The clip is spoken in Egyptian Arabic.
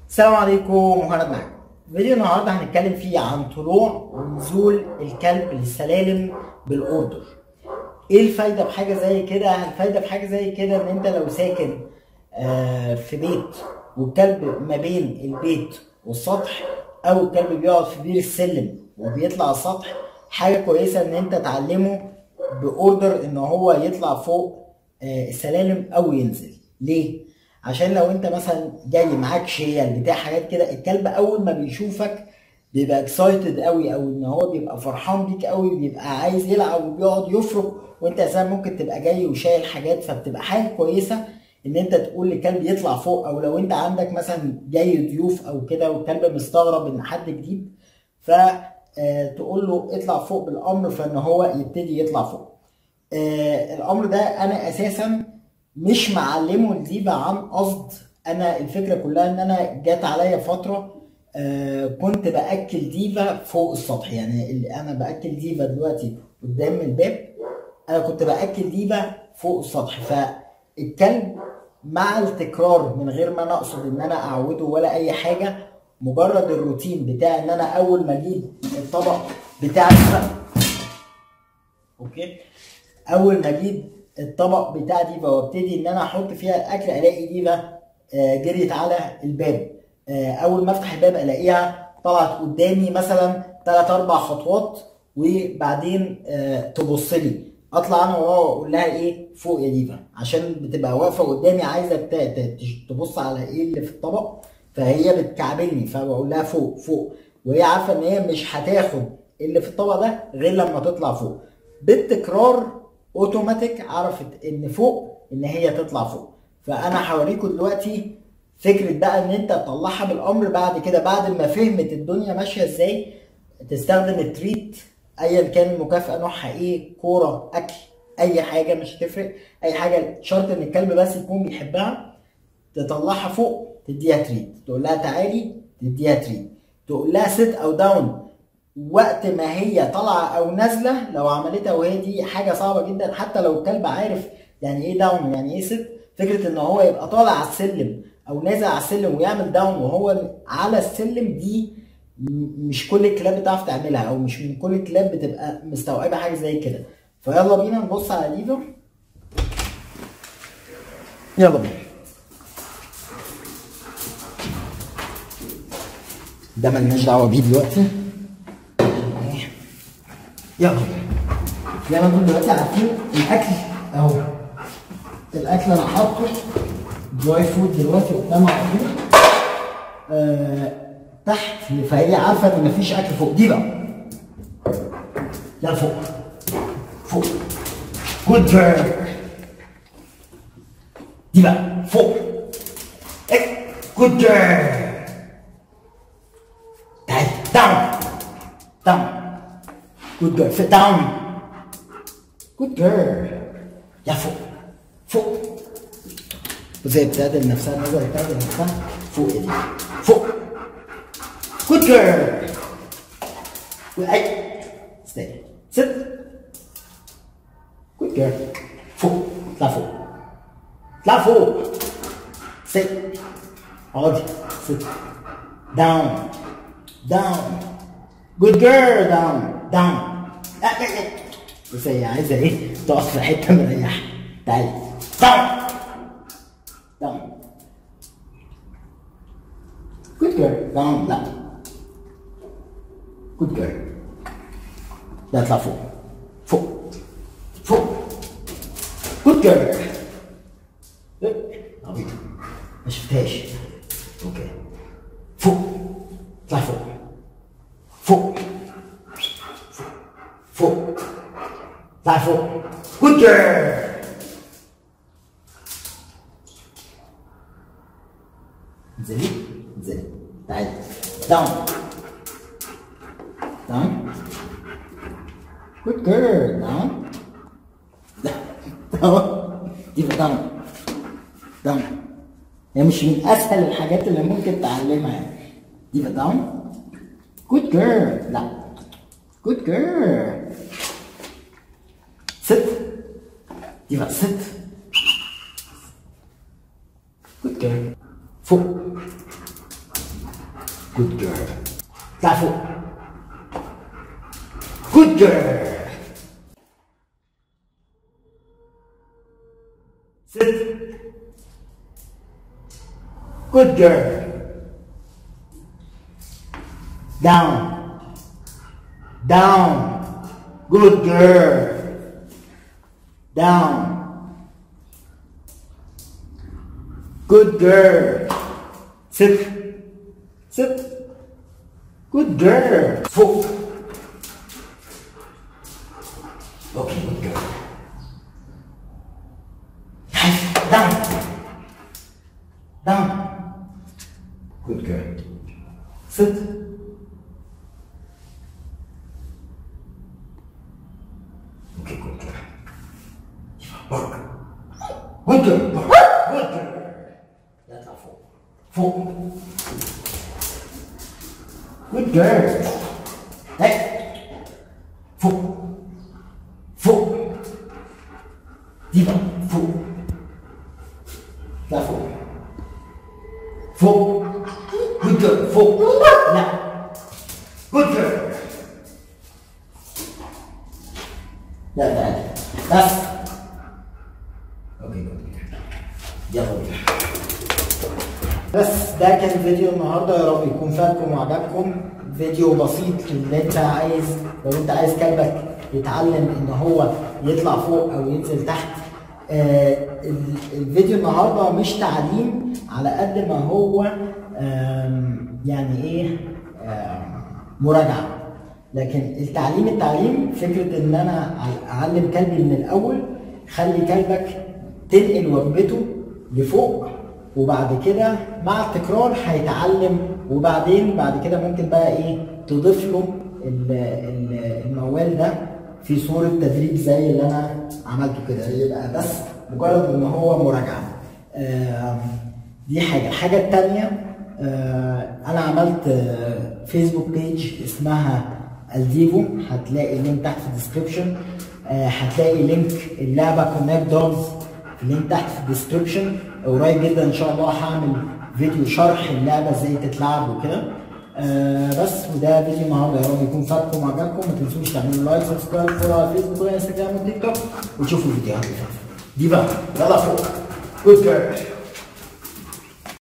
السلام عليكم مهند معاكم فيديو النهارده هنتكلم فيه عن طلوع ونزول الكلب للسلالم بالاوردر ايه الفايده بحاجه زي كده الفايده بحاجه زي كده ان انت لو ساكن آه، في بيت والكلب ما بين البيت والسطح او الكلب بيقعد في بير السلم وبيطلع السطح حاجه كويسه ان انت تعلمه باوردر ان هو يطلع فوق آه، السلالم او ينزل ليه عشان لو انت مثلا جاي معاك شيل بتاع حاجات كده الكلب اول ما بيشوفك بيبقى اكسايتد قوي او ان هو بيبقى فرحان بيك قوي بيبقى عايز يلعب وبيقعد يفرك وانت اساسا ممكن تبقى جاي وشايل حاجات فبتبقى حاجه كويسه ان انت تقول للكلب يطلع فوق او لو انت عندك مثلا جاي ضيوف او كده والكلب مستغرب ان حد جديد فتقول له اطلع فوق بالامر فان هو يبتدي يطلع فوق آه، الامر ده انا اساسا مش معلمه الديبا عن قصد انا الفكره كلها ان انا جات عليا فتره آه كنت باكل ديفا فوق السطح يعني اللي انا باكل ديفا دلوقتي قدام الباب انا كنت باكل ديفا فوق السطح فالكلب مع التكرار من غير ما انا اقصد ان انا اعوده ولا اي حاجه مجرد الروتين بتاع ان انا اول ما اجيب الطبق بتاع ديفا اوكي اول ما اجيب الطبق بتاع ديفا وابتدي ان انا احط فيها الاكل الاقي ديفا آه، جريت على الباب آه، اول ما افتح الباب الاقيها طلعت قدامي مثلا 3 4 خطوات وبعدين آه، تبص لي اطلع انا وراها واقول لها ايه فوق يا ديفا عشان بتبقى واقفه قدامي عايزه ت- ت- تبص على ايه اللي في الطبق فهي بتكعبلني فبقول لها فوق فوق وهي عارفه ان هي مش هتاخد اللي في الطبق ده غير لما تطلع فوق بالتكرار اوتوماتيك عرفت ان فوق ان هي تطلع فوق فانا هوريكم دلوقتي فكره بقى ان انت تطلعها بالامر بعد كده بعد ما فهمت الدنيا ماشيه ازاي تستخدم التريت ايا كان المكافاه نوعها ايه كوره اكل اي حاجه مش هتفرق اي حاجه شرط ان الكلب بس يكون بيحبها تطلعها فوق تديها تريت تقول لها تعالي تديها تريت تقول لها سيت او داون وقت ما هي طالعه او نازله لو عملتها وهي دي حاجه صعبه جدا حتى لو الكلب عارف يعني ايه داون يعني ايه ست فكره ان هو يبقى طالع على السلم او نازل على السلم ويعمل داون وهو على السلم دي م- مش كل الكلاب بتعرف تعملها او مش من كل الكلاب بتبقى مستوعبه حاجه زي كده فيلا بينا نبص على ديفا يلا بينا ده ملناش دعوه بيه دلوقتي يلا زي ما انتم دلوقتي عارفين الاكل اهو الاكل انا حاطه دراي فود دلوقتي قدام على طول آه تحت فهي عارفه ان مفيش اكل فوق دي بقى يلا فوق فوق جود جيرل دي بقى فوق ايه جود جيرل تعالي داون داون Good girl. Sit down. Good girl. يا فوق. فوق. وزي بتعدل نفسها نظرة بتعدل نفسها فوق يا دي. فوق. Good girl. وأي. Stay. Sit. Good girl. فوق. اطلع فوق. اطلع فوق. Sit. اقعدي. Sit. Down. Down. Good girl. Down. Down. لا لا لا بس هي عايزه ايه تقف في حته مريحه تعالي داون داون جود جيرل داون لا جود جيرل لا اطلع فوق فوق فوق جود جيرل عبيط ما شفتهاش اوكي فوق اطلع فوق فوق فوق اطلع فوق جود جيرل انزلي انزلي تعالي داون داون جود جيرل داون داون دي داون داون هي مش من اسهل الحاجات اللي ممكن تعلمها يعني دي داون جود جيرل لا Good girl. Sit. Diva, sit. Good girl. فوق Good girl. اطلع فوق. Good girl. Sit. Good girl. Down. Down. Good girl. Down. Good girl. Sit. Sit. Good girl. Foot. Okay, good girl. Nice. Down. Down. Good girl. Sit. Okay, good girl. Work. Good girl. Work. Good girl. يطلع فوق. فوق. Good girl. Hey. فوق. فوق. دي بقى فوق. لا فوق. فوق. Good girl. فوق. لا. Good girl. لا تعالى. بس. اوكي جود يلا بينا. بس ده كان فيديو النهارده يا رب يكون فادكم وعجبكم فيديو بسيط اللي انت عايز لو انت عايز كلبك يتعلم ان هو يطلع فوق او ينزل تحت آه ال- الفيديو النهارده مش تعليم على قد ما هو آم، يعني ايه آم، مراجعه لكن التعليم التعليم فكره ان انا اعلم كلبي من الاول خلي كلبك تنقل وجبته لفوق وبعد كده مع التكرار هيتعلم وبعدين بعد كده ممكن بقى ايه تضيف له ال- ال- الموال ده في صورة تدريب زي اللي انا عملته كده يبقى بس مجرد ان هو مراجعة آم، دي حاجة الحاجة التانية آه، انا عملت آه، فيسبوك بيج اسمها الديفو هتلاقي لينك تحت في الديسكربشن هتلاقي لينك اللعبه كونكت دوجز اللينك تحت في الديسكربشن قريب جدا ان شاء الله هعمل فيديو شرح اللعبه ازاي تتلعب وكده آه بس وده فيديو النهارده يا رب يكون فاتكم وعجبكم ما تنسوش تعملوا لايك سبسكرايب فولو على الفيسبوك وانستجرام وتيك توك وتشوفوا الفيديوهات اللي فاتت دي بقى يلا فوق جود جيرل